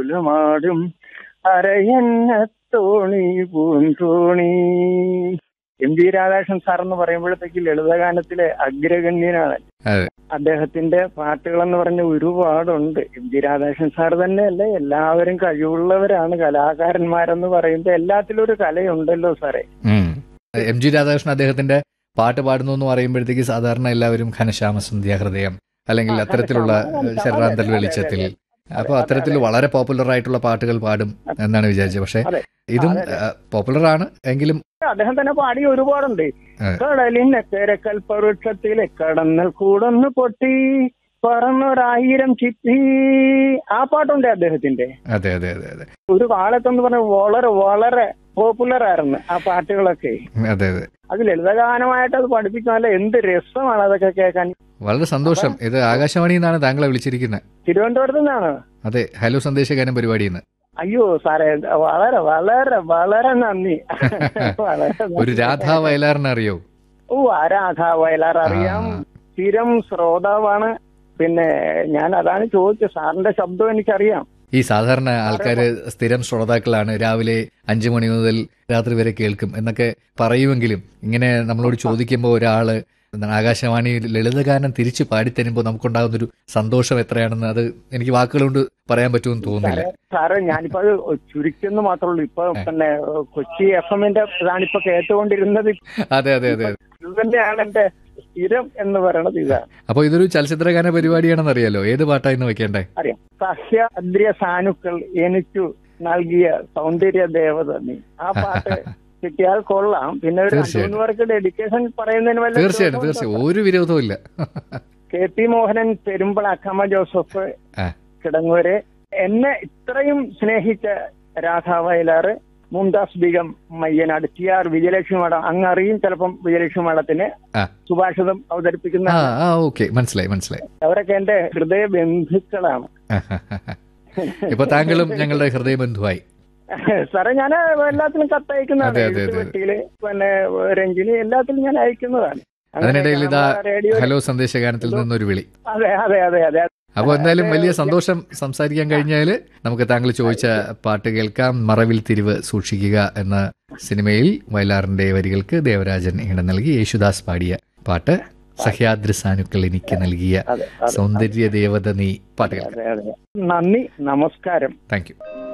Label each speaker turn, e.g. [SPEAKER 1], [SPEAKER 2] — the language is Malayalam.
[SPEAKER 1] താലമാടും അരയന്ന തോണി പൂന്തോണി എം ജി രാധാകൃഷ്ണൻ സാർ എന്ന് പറയുമ്പോഴത്തേക്ക് ലളിതഗാനത്തിലെ അഗ്രഗണ്യനാണ്
[SPEAKER 2] അതെ.
[SPEAKER 1] അദ്ദേഹത്തിന്റെ പാട്ടുകൾ എന്ന് പറഞ്ഞ ഒരുപാടുണ്ട് എം ജി രാധാകൃഷ്ണൻ സാർ തന്നെയല്ല എല്ലാവരും കഴിവുള്ളവരാണ് കലാകാരന്മാരെന്ന് പറയുമ്പോൾ എല്ലാത്തിലും ഒരു കലയുണ്ടല്ലോ സാറേ
[SPEAKER 2] ഉം. എം ജി രാധാകൃഷ്ണൻ അദ്ദേഹത്തിന്റെ പാട്ട് പാടുന്നു എന്ന് പറയുമ്പോഴത്തേക്ക് സാധാരണ എല്ലാവരും ഘനശ്യാമ സന്ധ്യാഹൃദയം അല്ലെങ്കിൽ
[SPEAKER 1] ആ,
[SPEAKER 2] അത്തരത്തിലുള്ള
[SPEAKER 1] ഘനശ്യാമ, അതെ,
[SPEAKER 2] ശരണാന്തൽ
[SPEAKER 1] അതെ,
[SPEAKER 2] വെളിച്ചത്തിൽ
[SPEAKER 1] അതെ,
[SPEAKER 2] അപ്പോൾ
[SPEAKER 1] അതെ,
[SPEAKER 2] അത്തരത്തിൽ
[SPEAKER 1] അതെ.
[SPEAKER 2] വളരെ പോപ്പുലർ ആയിട്ടുള്ള പാട്ടുകൾ പാടും എന്നാണ് വിചാരിച്ചത് പക്ഷെ
[SPEAKER 1] അതെ.
[SPEAKER 2] ഇതും
[SPEAKER 1] അതെ,
[SPEAKER 2] പോപ്പുലർ ആണ് എങ്കിലും
[SPEAKER 1] അദ്ദേഹം തന്നെ പാടി ഒരുപാടുണ്ട്
[SPEAKER 2] അതെ.
[SPEAKER 1] കടലിനക്കര കൽപ്പവൃക്ഷത്തിലെ കടന്നൽ കൂടൊന്ന് പൊട്ടി പറന്നൊരായിരം ചിപ്പി ആ പാട്ടുണ്ട് അദ്ദേഹത്തിന്റെ
[SPEAKER 2] അതെ അതെ അതെ അതെ
[SPEAKER 1] ഒരു കാലത്തെന്ന് പറഞ്ഞ വളരെ വളരെ പോപ്പുലർ ആയിരുന്നു ആ പാട്ടുകളൊക്കെ
[SPEAKER 2] അതെ അതെ
[SPEAKER 1] അത് ലളിതഗാനമായിട്ട് അത് പഠിപ്പിക്കാനല്ല എന്ത് രസമാണ് അതൊക്കെ കേൾക്കാൻ
[SPEAKER 2] വളരെ സന്തോഷം ഇത് ആകാശവാണിയിൽ നിന്നാണ് താങ്കളെ വിളിച്ചിരിക്കുന്നത്
[SPEAKER 1] തിരുവനന്തപുരത്ത് നിന്നാണ്
[SPEAKER 2] അതെ ഹലോ സന്ദേശഗാനം പരിപാടിയിൽ നിന്ന്
[SPEAKER 1] അയ്യോ സാറേ വളരെ വളരെ വളരെ നന്ദി വളരെ നന്ദി.
[SPEAKER 2] ഒരു രാധാ വയലാറിനെ അറിയോ
[SPEAKER 1] ഓ ആരാധ വയലാർ അറിയാം
[SPEAKER 2] ആ.
[SPEAKER 1] സ്ഥിരം ശ്രോതാവാണ് പിന്നെ ഞാൻ അതാണ് ചോദിച്ചത് സാറിന്റെ ശബ്ദം എനിക്കറിയാം
[SPEAKER 2] ഈ സാധാരണ ആൾക്കാർ സ്ഥിരം ശ്രോതാക്കളാണ് രാവിലെ അഞ്ചു മണി മുതൽ രാത്രി വരെ കേൾക്കും എന്നൊക്കെ പറയുമെങ്കിലും ഇങ്ങനെ നമ്മളോട് ചോദിക്കുമ്പോൾ ഒരാള് എന്താണ് ആകാശവാണി ലളിതഗാനം തിരിച്ചു പാടിത്തരുമ്പോൾ നമുക്കുണ്ടാകുന്ന ഒരു സന്തോഷം എത്രയാണെന്ന് അത് എനിക്ക് വാക്കുകൾ കൊണ്ട് പറയാൻ പറ്റുമെന്ന് തോന്നുന്നില്ല
[SPEAKER 1] സാറേ ഞാനിപ്പോ അത് ചുരുക്കുന്നു മാത്രമേ ഉള്ളൂ ഇപ്പൊ പിന്നെ കൊച്ചി എഫ് എമ്മിന്റെ ഇതാണിപ്പോ കേട്ടുകൊണ്ടിരുന്നത്
[SPEAKER 2] അതെ അതെ അതെ
[SPEAKER 1] ഇത് തന്നെയാണ് എന്റെ സ്ഥിരം എന്ന് പറയണത് ഇതാണ്
[SPEAKER 2] അപ്പോൾ ഇതൊരു ചലച്ചിത്രഗാന പരിപാടിയാണെന്ന് അറിയാലോ ഏത് പാട്ടായിരുന്നു വെക്കേണ്ടേ
[SPEAKER 1] അറിയാം സഹ്യാദ്രിയ സാനുക്കൾ എനിക്കു നൽകിയ സൗന്ദര്യ ദേവത നീ ആ പാട്ട് കിട്ടിയാൽ കൊള്ളാം പിന്നെ ഒരു രണ്ടു
[SPEAKER 2] തീർച്ചയായിട്ടും.
[SPEAKER 1] മൂന്ന് പേർക്ക് ഡെഡിക്കേഷൻ പറയുന്നതിന് വല്ല
[SPEAKER 2] തീർച്ചയായിട്ടും
[SPEAKER 1] വിരോധമുണ്ടോ?
[SPEAKER 2] തീർച്ചയായും ഒരു വിരോധവും ഇല്ല
[SPEAKER 1] K P Mohanan Perumbala Akkamma Joseph
[SPEAKER 2] ആ.
[SPEAKER 1] കിടങ്ങൂര് എന്നെ ഇത്രയും സ്നേഹിച്ച രാധാ വയലാറ് മുംതാസ് ബീഗം മയ്യനാട് ടി ആർ വിജയലക്ഷ്മി മഠം അങ്ങ് അറിയും ചിലപ്പം വിജയലക്ഷ്മി മഠത്തിന്
[SPEAKER 2] ആ.
[SPEAKER 1] സുഭാഷിതം അവതരിപ്പിക്കുന്ന
[SPEAKER 2] ആ ആ ഓക്കെ മനസ്സിലായി മനസ്സിലായി
[SPEAKER 1] അവരൊക്കെ എന്റെ ഹൃദയ ബന്ധുക്കളാണ്
[SPEAKER 2] ഇപ്പൊ താങ്കളും ഞങ്ങളുടെ ഹൃദയബന്ധുവായി
[SPEAKER 1] സാറേ ഞാൻ എല്ലാത്തിനും കത്തയക്കുന്നതാണ്
[SPEAKER 2] അതെ, അതെ, അതെ.
[SPEAKER 1] എഴുത്തുപെട്ടിയില് പിന്നെ രഞ്ജിനി എല്ലാത്തിലും ഞാൻ അയക്കുന്നതാണ് അങ്ങനെ
[SPEAKER 2] അതിനിടയിൽ ഇതാ
[SPEAKER 1] നമ്മുടെ റേഡിയോ
[SPEAKER 2] ഹലോ സന്ദേശഗാനത്തിൽ നിന്നൊരു വിളി
[SPEAKER 1] അതെ അതെ അതെ അതെ
[SPEAKER 2] അപ്പോൾ എന്തായാലും വലിയ സന്തോഷം സംസാരിക്കാൻ കഴിഞ്ഞാൽ നമുക്ക് താങ്കൾ ചോദിച്ച പാട്ട് കേൾക്കാം മറവിൽ തിരിവ് സൂക്ഷിക്കുക എന്ന സിനിമയിൽ വയലാറിന്റെ വരികൾക്ക് ദേവരാജൻ ഇടം നൽകി യേശുദാസ് പാടിയ പാട്ട് സഹ്യാദ്രി സാനുക്കൾ എനിക്ക് നൽകിയ
[SPEAKER 1] അതെ അതെ
[SPEAKER 2] സൗന്ദര്യ ദേവത നീ പാട്ട് കേൾക്കാം
[SPEAKER 1] അതെ അതെ നന്ദി നമസ്കാരം
[SPEAKER 2] താങ്ക് യു